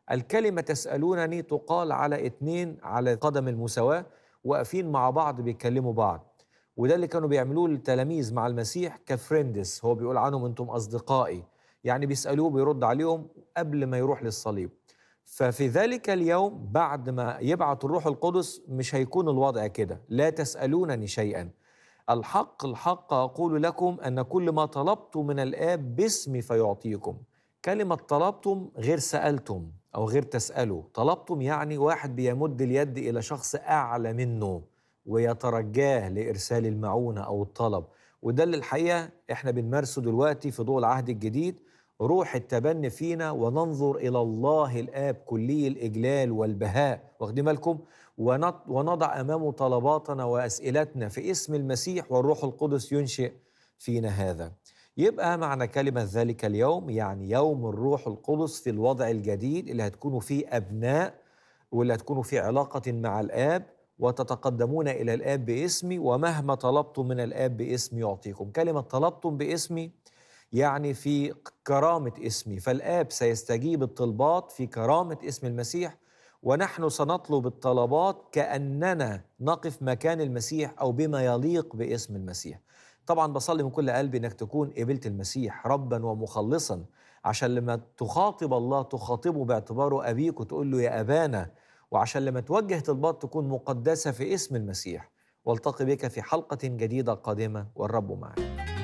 الكلمة تسألونني تقال على اتنين على قدم المساواة واقفين مع بعض بيتكلموا بعض وده اللي كانوا بيعملوه التلاميذ مع المسيح كفريندس هو بيقول عنهم انتم اصدقائي يعني بيسالوه بيرد عليهم قبل ما يروح للصليب ففي ذلك اليوم بعد ما يبعث الروح القدس مش هيكون الوضع كده لا تسالونني شيئا الحق الحق اقول لكم ان كل ما طلبتم من الاب باسمي فيعطيكم كلمه طلبتم غير سالتم او غير تسالوا طلبتم يعني واحد بيمد اليد الى شخص اعلى منه ويترجاه لارسال المعونه او الطلب وده اللي الحقيقه احنا بنمارسه دلوقتي في ضوء العهد الجديد روح التبني فينا وننظر الى الله الاب كلي الاجلال والبهاء واخدين بالكم ونط- ونضع امامه طلباتنا واسئلتنا في اسم المسيح والروح القدس ينشئ فينا هذا يبقى معنى كلمة ذلك اليوم يعني يوم الروح القدس في الوضع الجديد اللي هتكونوا فيه أبناء واللي هتكونوا في علاقة مع الآب وتتقدمون إلى الآب باسمي ومهما طلبتم من الآب باسمي يعطيكم كلمة طلبتم باسمي يعني في كرامة اسمي فالآب سيستجيب الطلبات في كرامة اسم المسيح ونحن سنطلب الطلبات كأننا نقف مكان المسيح أو بما يليق باسم المسيح طبعا بصلي من كل قلبي انك تكون قبلت المسيح ربا ومخلصا عشان لما تخاطب الله تخاطبه باعتباره ابيك وتقول له يا ابانا وعشان لما توجه طلبات تكون مقدسه في اسم المسيح والتقي بك في حلقه جديده قادمه والرب معك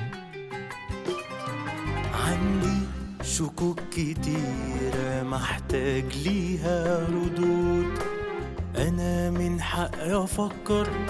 عندي شكوك كتيرة محتاج ليها ردود أنا من حقي أفكر